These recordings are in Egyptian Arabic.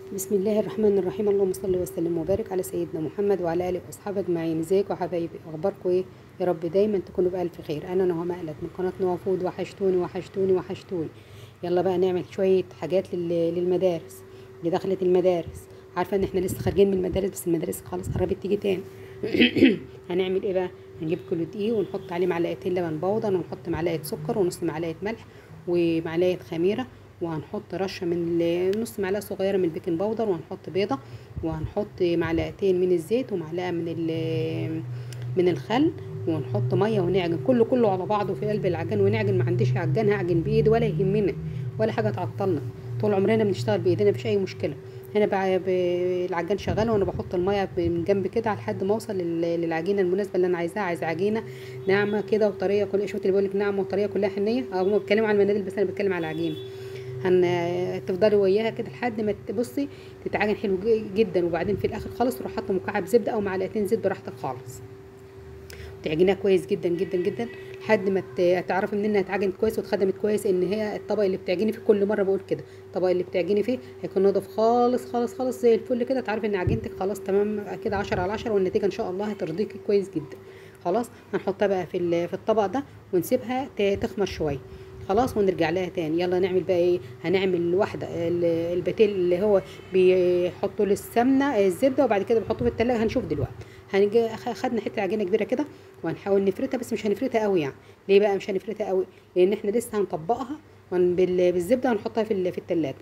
بسم الله الرحمن الرحيم اللهم صل وسلم وبارك على سيدنا محمد وعلى اله واصحابه اجمعين ازيكم يا حبايبي اخباركم ايه يا رب دايما تكونوا بالف خير انا نهى مقلت من قناه نوى فود وحشتوني وحشتوني وحشتوني يلا بقى نعمل شويه حاجات لل- للمدارس اللي دخلت المدارس عارفه ان احنا لسه خارجين من المدارس بس المدارس خلاص قربت تيجي تاني هنعمل ايه بقى هنجيب كيلو دقيق ونحط عليه معلقتين لبن بودر ونحط معلقه سكر ونص معلقه ملح ومعلقه خميره وهنحط رشه من ال- نص معلقه صغيره من البيكنج باودر وهنحط بيضه وهنحط معلقتين من الزيت ومعلقه من ال- من الخل ونحط ميه ونعجن كله كله على بعضه في قلب العجان ونعجن ما عنديش عجان هعجن بايدي ولا يهمنا ولا حاجه تعطلنا طول عمرنا بنشتغل بايدينا مفيش اي مشكله هنا بقى ب- العجان شغال وانا بحط الميه من جنب كده لحد ما اوصل لل- للعجينه المناسبه اللي انا عايزاها عايزه عجينه ناعمه كده وطريه كل شفت اللي بيقول لك ناعمه وطريه كلها حنيه او هم بيتكلموا على المناديل بس انا بتكلم على العجينه هن تفضلي وياها كده لحد ما تبصي تتعجن حلو ج- جدا وبعدين في الاخر خالص تروح حاطه مكعب زبده او معلقتين زيت براحتك خالص تعجنها كويس جدا جدا جدا لحد ما ت- تعرفي منين انها اتعجنت كويس واتخدمت كويس ان هي الطبق اللي بتعجني فيه كل مره بقول كده الطبق اللي بتعجني فيه هيكون نضف خالص خالص خالص زي الفل كده تعرفي ان عجينتك خلاص تمام كده 10 على 10 والنتيجه ان شاء الله هترضيكي كويس جدا خلاص هنحطها بقى في ال- في الطبق ده ونسيبها ت- تخمر شويه خلاص ونرجع لها تاني يلا نعمل بقى ايه هنعمل واحده ال- الباتيل اللي هو بيحطوا للسمنه الزبده وبعد كده بيحطوه في التلاجة هنشوف دلوقتي هنجي أخ- خدنا حته عجينه كبيره كده وهنحاول نفردها بس مش هنفردها قوي يعني ليه بقى مش هنفردها قوي لان احنا لسه هنطبقها ون- بال- بالزبده هنحطها في ال- في التلاجة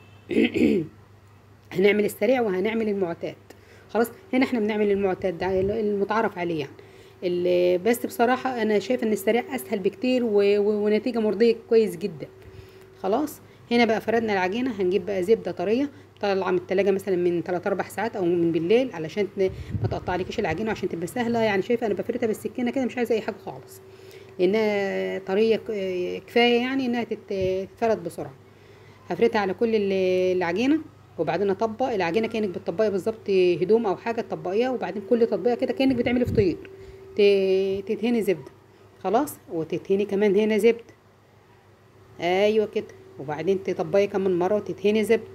هنعمل السريع وهنعمل المعتاد خلاص هنا احنا بنعمل المعتاد ده المتعارف عليه يعني ال- بس بصراحة أنا شايفة إن السريع أسهل بكتير و... و... ونتيجة مرضية كويس جدا خلاص هنا بقى فردنا العجينة هنجيب بقى زبدة طرية طالعة من التلاجة مثلا من 3 4 ساعات أو من بالليل علشان ت- ما تقطعلكيش العجينة وعشان تبقى سهلة يعني شايفة أنا بفردها بالسكينة كده مش عايزة أي حاجة خالص لأنها طرية ك- كفاية يعني إنها تت- تتفرد بسرعة هفردها على كل ال- العجينه وبعدين اطبق العجينه كانك بتطبقي بالظبط هدوم او حاجه تطبقيها وبعدين كل تطبيقه كده كانك بتعملي فطير ت- تدهني زبده خلاص وتدهني كمان هنا زبده ايوه كده وبعدين تطبقي كمان مره وتدهني زبده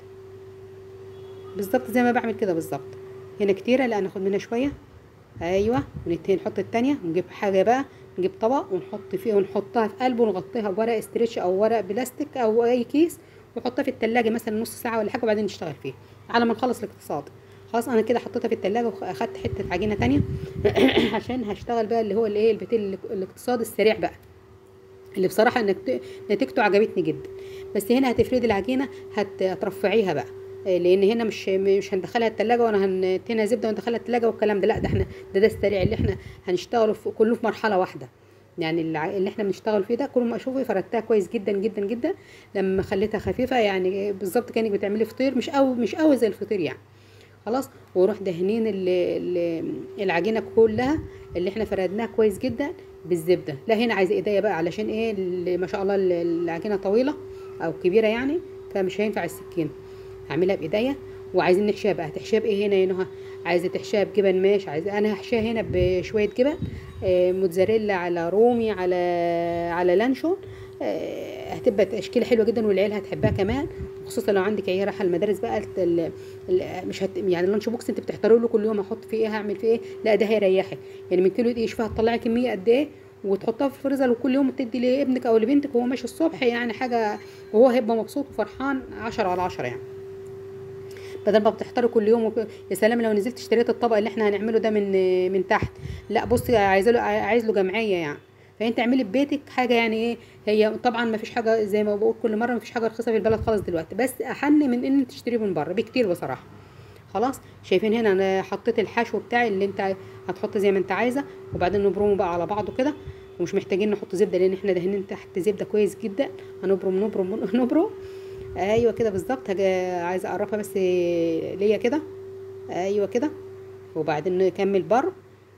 بالظبط زي ما بعمل كده بالظبط هنا كتيره لا ناخد منها شويه ايوه ونتهي نحط التانية ونجيب حاجه بقى نجيب طبق ونحط فيه ونحطها في قلبه ونغطيها بورق استريتش او ورق بلاستيك او اي كيس ونحطها في التلاجة مثلا نص ساعه ولا حاجه وبعدين نشتغل فيها على ما نخلص الاقتصاد خلاص انا كده حطيتها في التلاجة واخدت حته عجينه تانية عشان هشتغل بقى اللي هو اللي ايه البتيل الاقتصاد السريع بقى اللي بصراحه نت- نتيجته عجبتني جدا بس هنا هتفردي العجينه هت- هترفعيها بقى إيه، لان هنا مش مش هندخلها التلاجة وانا هنتنها زبده وندخلها التلاجة والكلام ده لا ده احنا ده ده السريع اللي احنا هنشتغله في كله في مرحله واحده يعني الع- اللي احنا بنشتغل فيه ده كل ما اشوفه فردتها كويس جدا جدا جدا لما خليتها خفيفه يعني بالظبط كانك بتعملي فطير مش قوي مش قوي زي الفطير يعني خلاص وروح دهنين ال- ال- العجينه كلها اللي احنا فردناها كويس جدا بالزبده لا هنا عايزه ايديا بقى علشان ايه ال- ما شاء الله ال- العجينه طويله او كبيره يعني فمش هينفع السكينه هعملها بايديا وعايزين نحشيها بقى هتحشيها بايه هنا يا نهى عايزه تحشيها بجبن ماشي عايزه انا هحشيها هنا بشويه جبن آه، موتزاريلا على رومي على على لانشون آه، هتبقى تشكيله حلوه جدا والعيال هتحبها كمان خصوصا لو عندك عيال رايحه المدارس بقى ال- ال- ال- مش هت يعني اللانش بوكس انت بتحتاري له كل يوم احط فيه ايه هعمل فيه ايه لا ده هيريحك يعني من كيلو دقيق شوفي هتطلعي كميه قد ايه وتحطها في الفريزر وكل يوم تدي لابنك او لبنتك وهو ماشي الصبح يعني حاجه وهو هيبقى مبسوط وفرحان 10 على 10 يعني بدل ما بتحتاري كل يوم وك... يا سلام لو نزلت اشتريت الطبق اللي احنا هنعمله ده من من تحت لا بصي عايزه له عايز له جمعيه يعني فانت اعملي في بيتك حاجه يعني ايه هي طبعا ما فيش حاجه زي ما بقول كل مره ما فيش حاجه رخيصه في البلد خالص دلوقتي بس احن من ان انت تشتريه من بره بكتير بصراحه خلاص شايفين هنا انا حطيت الحشو بتاعي اللي انت هتحط زي ما انت عايزه وبعدين نبرمه بقى على بعضه كده ومش محتاجين نحط زبده لان احنا دهنين تحت زبده كويس جدا هنبرم نبرم نبرم ايوه كده بالظبط هج- عايزه اقربها بس ليا كده ايوه كده وبعدين نكمل بر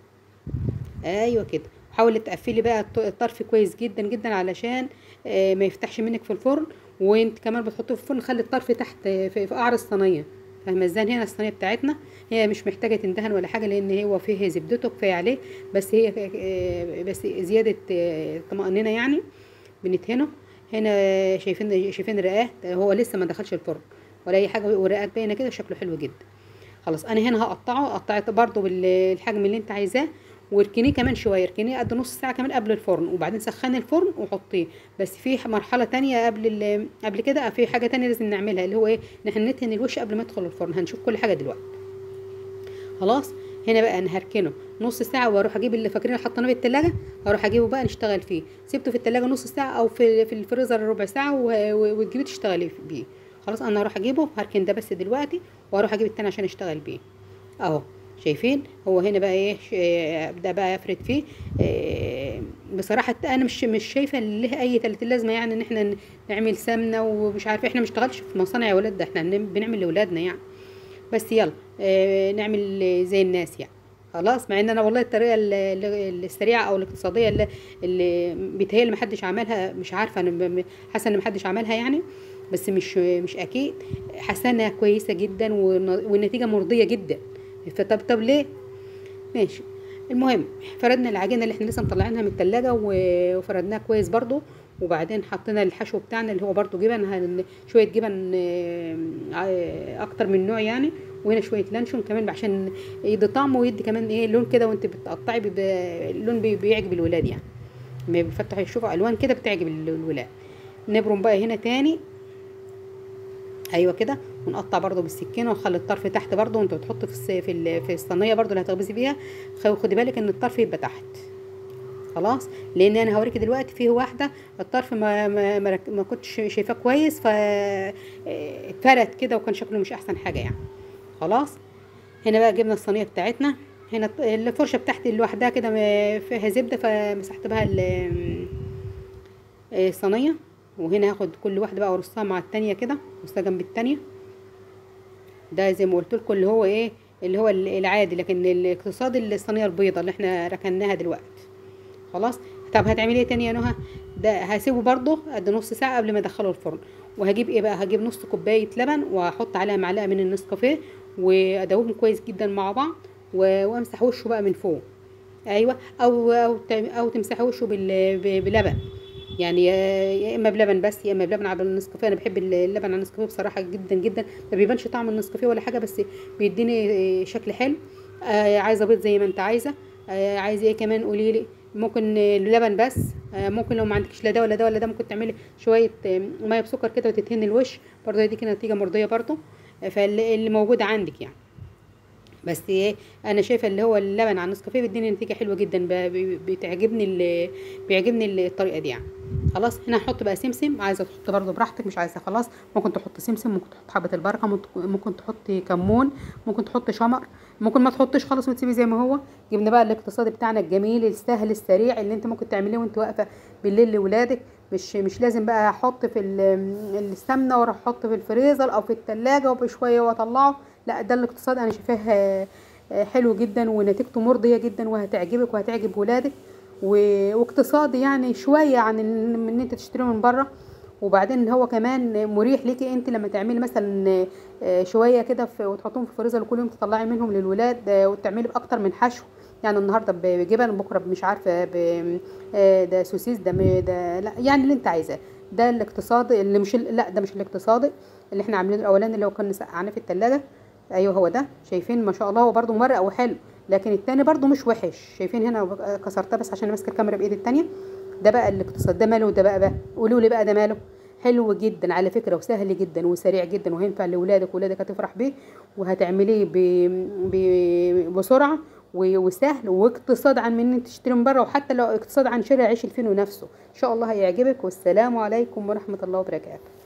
ايوه كده حاولي تقفلي بقى الط- الطرف كويس جدا جدا علشان آه، ما يفتحش منك في الفرن وانت كمان بتحطيه في الفرن خلي الطرف تحت آه، في في قعر الصينيه فاهمه ازاي هنا الصينيه بتاعتنا هي مش محتاجه تندهن ولا حاجه لان هو فيه زبدته كفايه عليه بس هي آه، بس زياده آه، طمانينه يعني بندهنه هنا شايفين شايفين الرقاه هو لسه ما دخلش الفرن ولا اي حاجه ورقات باينه كده شكله حلو جدا خلاص انا هنا هقطعه قطعت برضو بالحجم اللي انت عايزاه واركنيه كمان شويه اركنيه قد نص ساعه كمان قبل الفرن وبعدين سخني الفرن وحطيه بس في مرحله تانية قبل ال- قبل كده في حاجه تانية لازم نعملها اللي هو ايه ان احنا ندهن الوش قبل ما يدخل الفرن هنشوف كل حاجه دلوقتي خلاص هنا بقى انا هركنه نص ساعه واروح اجيب اللي فاكرين اللي حطيناه في التلاجة هروح اجيبه بقى نشتغل فيه سيبته في التلاجة نص ساعه او في في الفريزر ربع ساعه و- و- وتجيبيه تشتغلي بيه خلاص انا هروح اجيبه هركن ده بس دلوقتي واروح اجيب التاني عشان اشتغل بيه اهو شايفين هو هنا بقى ايه ش- آه، ابدا بقى افرد فيه آه، بصراحه انا مش مش شايفه اللي له اي تلات لازمه يعني ان احنا ن- نعمل سمنه ومش عارفه احنا مش اشتغلش في مصانع يا ولاد ده احنا بن- بنعمل لاولادنا يعني بس يلا آه، نعمل زي الناس يعني خلاص مع ان انا والله الطريقه ال- ال- السريعه او الاقتصاديه اللي, اللي بيتهيألي محدش عملها مش عارفه انا ب- ب- حاسه ان محدش عملها يعني بس مش مش اكيد حاسه انها كويسه جدا والن- والنتيجه مرضيه جدا فطب طب ليه ماشي المهم فردنا العجينه اللي احنا لسه مطلعينها من التلاجة و- وفردناها كويس برضو وبعدين حطينا الحشو بتاعنا اللي هو برضو جبن هن- شويه جبن آه، آه، اكتر من نوع يعني وهنا شويه لانشون كمان عشان يدي طعم ويدي كمان ايه لون كده وانت بتقطعي بيبقى اللون بي- بيعجب الولاد يعني لما بيفتحوا يشوفوا الوان كده بتعجب ال- الولاد نبرم بقى هنا تاني ايوه كده ونقطع برضو بالسكينه ونخلي الطرف تحت برضو وانت بتحط في الس- في ال- في الصينيه برضو اللي هتخبزي فيها خ- خدي بالك ان الطرف يبقى تحت خلاص لان انا هوريكي دلوقتي فيه واحده الطرف ما ما ما, رك- ما كنتش شايفاه كويس ف اه، اتفرد كده وكان شكله مش احسن حاجه يعني خلاص هنا بقى جبنا الصينيه بتاعتنا هنا الط- الفرشه بتاعتي لوحدها كده م- فيها زبده فمسحت بها ال- الصينيه وهنا هاخد كل واحده بقى وارصها مع التانية كده ارصها جنب التانية ده زي ما قلت لكم اللي هو ايه اللي هو ال- العادي لكن الاقتصادي الصينيه البيضاء اللي احنا ركناها دلوقتي خلاص طب هتعملي ايه تاني يا نهى ده هسيبه برضه قد نص ساعه قبل ما ادخله الفرن وهجيب ايه بقى هجيب نص كوبايه لبن واحط عليها معلقه من النسكافيه وادوبهم كويس جدا مع بعض و- وامسح وشه بقى من فوق ايوه او او تعم- او تمسحي وشه بال- ب- بلبن يعني يا يا اما بلبن بس يا اما بلبن على النسكافيه انا بحب اللبن على النسكافيه بصراحه جدا جدا ما بيبانش طعم النسكافيه ولا حاجه بس بيديني شكل حلو آه عايزه بيض زي ما انت عايزه آه عايزه ايه كمان قولي لي ممكن آه، لبن بس آه ممكن لو ما عندكش لا ده ولا ده ولا ده ممكن تعملي شويه آه، ميه بسكر كده وتدهني الوش برضه هيديكي نتيجه مرضيه برضه آه، فاللي موجود عندك يعني بس ايه انا شايفه اللي هو اللبن على النسكافيه بيديني نتيجه حلوه جدا ب- ب- بتعجبني ال- بيعجبني ال- الطريقه دي يعني خلاص هنا هحط بقى سمسم عايزه تحط برضه براحتك مش عايزه خلاص ممكن تحط سمسم ممكن تحط حبه البركه ممكن- ممكن تحطي كمون ممكن تحطي شمر ممكن ما تحطيش خالص وتسيبيه زي ما هو جبنا بقى الاقتصادي بتاعنا الجميل السهل السريع اللي انت ممكن تعمليه وانت واقفه بالليل لاولادك مش مش لازم بقى احط في ال- السمنه واروح احط في الفريزر او في التلاجة وبشويه واطلعه لا ده الاقتصاد انا شايفاه آه، آه، حلو جدا ونتيجته مرضيه جدا وهتعجبك وهتعجب ولادك و- واقتصادي يعني شويه عن ال- من ان انت تشتريه من بره وبعدين هو كمان مريح ليكي انت لما تعملي مثلا آه، شويه كده في- وتحطهم في الفريزر وكل يوم تطلعي منهم للولاد آه، وتعملي باكتر من حشو يعني النهارده ب- بجبن بكره مش عارفه ب- آه، ده سوسيس ده م- ده لا يعني اللي انت عايزاه ده الاقتصادي اللي مش ال- لا ده مش الاقتصادي اللي احنا عاملينه الاولاني اللي هو كنا سقعناه في التلاجة ايوه هو ده شايفين ما شاء الله هو برده مرق وحلو لكن التاني برده مش وحش شايفين هنا كسرتها بس عشان ماسكه الكاميرا بايدي التانية ده بقى الاقتصاد ده ماله ده بقى بقى قولوا لي بقى ده ماله حلو جدا على فكره وسهل جدا وسريع جدا وهينفع لاولادك ولادك هتفرح بيه وهتعمليه ب... ب... بسرعه و- وسهل واقتصاد عن من انت تشتري من بره وحتى لو اقتصاد عن شراء عيش الفينو نفسه ان شاء الله هيعجبك والسلام عليكم ورحمه الله وبركاته